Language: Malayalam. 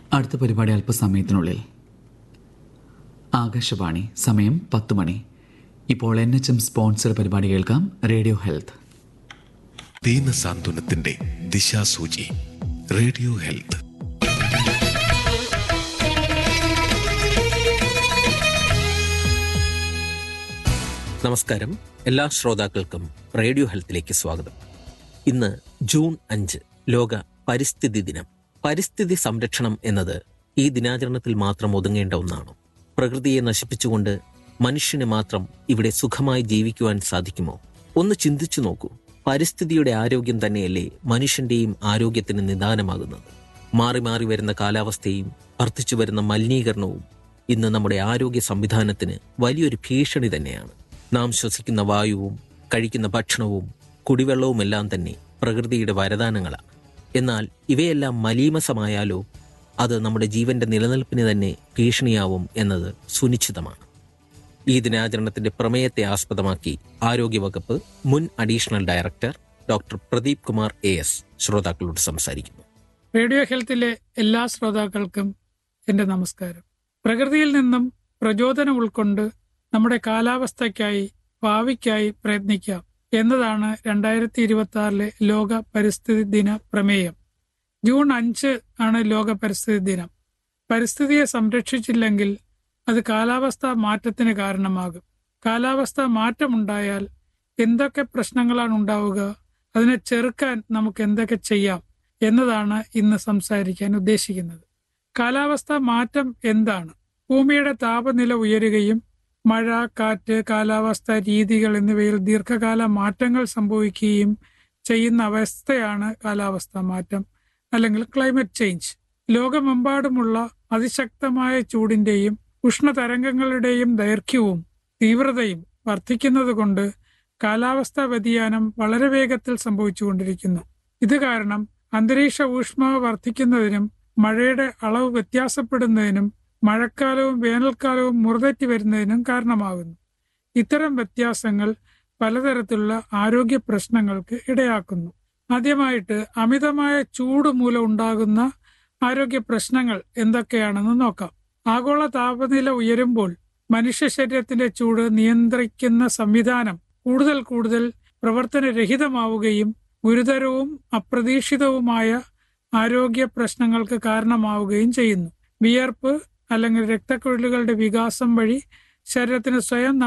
അടുത്ത പരിപാടി അല്പസമയത്തിനുള്ളിൽ ആകാശവാണി സമയം പത്ത് മണി ഇപ്പോൾ എൻ എച്ച് എം സ്പോൺസർ പരിപാടി കേൾക്കാം റേഡിയോ ഹെൽത്ത് ദീന സാന്ത്വനത്തിന്റെ ദിശാസൂചി റേഡിയോ ഹെൽത്ത് നമസ്കാരം എല്ലാ ശ്രോതാക്കൾക്കും റേഡിയോ ഹെൽത്തിലേക്ക് സ്വാഗതം ഇന്ന് ജൂൺ അഞ്ച് ലോക പരിസ്ഥിതി ദിനം പരിസ്ഥിതി സംരക്ഷണം എന്നത് ഈ ദിനാചരണത്തിൽ മാത്രം ഒതുങ്ങേണ്ട ഒന്നാണ് പ്രകൃതിയെ നശിപ്പിച്ചുകൊണ്ട് മനുഷ്യന് മാത്രം ഇവിടെ സുഖമായി ജീവിക്കുവാൻ സാധിക്കുമോ ഒന്ന് ചിന്തിച്ചു നോക്കൂ പരിസ്ഥിതിയുടെ ആരോഗ്യം തന്നെയല്ലേ മനുഷ്യന്റെയും ആരോഗ്യത്തിന് നിദാനമാകുന്നത് മാറി മാറി വരുന്ന കാലാവസ്ഥയും വർദ്ധിച്ചു വരുന്ന മലിനീകരണവും ഇന്ന് നമ്മുടെ ആരോഗ്യ സംവിധാനത്തിന് വലിയൊരു ഭീഷണി തന്നെയാണ് നാം ശ്വസിക്കുന്ന വായുവും കഴിക്കുന്ന ഭക്ഷണവും കുടിവെള്ളവുമെല്ലാം തന്നെ പ്രകൃതിയുടെ വരദാനങ്ങളാണ് എന്നാൽ ഇവയെല്ലാം മലീമസമായാലോ അത് നമ്മുടെ ജീവന്റെ നിലനിൽപ്പിന് തന്നെ ഭീഷണിയാവും എന്നത് സുനിശ്ചിതമാണ് ഈ ദിനാചരണത്തിന്റെ പ്രമേയത്തെ ആസ്പദമാക്കി ആരോഗ്യവകുപ്പ് മുൻ additional director doctor Pradeep Kumar A S ശ്രോതാക്കളോട് സംസാരിക്കുന്നു റേഡിയോ ഹെൽത്തിലെ എല്ലാ ശ്രോതാക്കൾക്കും എന്റെ നമസ്കാരം പ്രകൃതിയിൽ നിന്നും പ്രചോദനം ഉൾക്കൊണ്ട് നമ്മുടെ കാലാവസ്ഥയ്ക്കായി ഭാവിക്കായി പ്രയത്നിക്കാം എന്നതാണ് രണ്ടായിരത്തി ഇരുപത്തി ആറിലെ ലോക പരിസ്ഥിതി ദിന പ്രമേയം ജൂൺ അഞ്ച് ആണ് ലോക പരിസ്ഥിതി ദിനം പരിസ്ഥിതിയെ സംരക്ഷിച്ചില്ലെങ്കിൽ അത് കാലാവസ്ഥാ മാറ്റത്തിന് കാരണമാകും കാലാവസ്ഥാ മാറ്റമുണ്ടായാൽ എന്തൊക്കെ പ്രശ്നങ്ങളാണ് ഉണ്ടാവുക അതിനെ ചെറുക്കാൻ നമുക്ക് എന്തൊക്കെ ചെയ്യാം എന്നതാണ് ഇന്ന് സംസാരിക്കാൻ ഉദ്ദേശിക്കുന്നത് കാലാവസ്ഥാ മാറ്റം എന്താണ് ഭൂമിയുടെ താപനില ഉയരുകയും മഴ കാറ്റ് കാലാവസ്ഥ രീതികൾ എന്നിവയിൽ ദീർഘകാല മാറ്റങ്ങൾ സംഭവിക്കുകയും ചെയ്യുന്ന അവസ്ഥയാണ് കാലാവസ്ഥാ മാറ്റം അല്ലെങ്കിൽ ക്ലൈമറ്റ് ചേഞ്ച് ലോകമെമ്പാടുമുള്ള അതിശക്തമായ ചൂടിന്റെയും ഉഷ്ണതരംഗങ്ങളുടെയും ദൈർഘ്യവും തീവ്രതയും വർദ്ധിക്കുന്നതുകൊണ്ട് കാലാവസ്ഥാ വ്യതിയാനം വളരെ വേഗത്തിൽ സംഭവിച്ചുകൊണ്ടിരിക്കുന്നു ഇത് കാരണം അന്തരീക്ഷ ഊഷ്മാവ് വർദ്ധിക്കുന്നതിനും മഴയുടെ അളവ് വ്യത്യാസപ്പെടുന്നതിനും മഴക്കാലവും വേനൽക്കാലവും മുറതെറ്റി വരുന്നതിനും കാരണമാകുന്നു ഇത്തരം വ്യത്യാസങ്ങൾ പലതരത്തിലുള്ള ആരോഗ്യ പ്രശ്നങ്ങൾക്ക് ഇടയാക്കുന്നു ആദ്യമായിട്ട് അമിതമായ ചൂട് മൂലം ഉണ്ടാകുന്ന ആരോഗ്യ പ്രശ്നങ്ങൾ എന്തൊക്കെയാണെന്ന് നോക്കാം ആഗോള താപനില ഉയരുമ്പോൾ മനുഷ്യ ശരീരത്തിന്റെ ചൂട് നിയന്ത്രിക്കുന്ന സംവിധാനം കൂടുതൽ കൂടുതൽ പ്രവർത്തനരഹിതമാവുകയും ഗുരുതരവും അപ്രതീക്ഷിതവുമായ ആരോഗ്യ പ്രശ്നങ്ങൾക്ക് കാരണമാവുകയും ചെയ്യുന്നു വിയർപ്പ് അല്ലെങ്കിൽ രക്തക്കുഴലുകളുടെ വികാസം വഴി ശരീരത്തിന് സ്വയം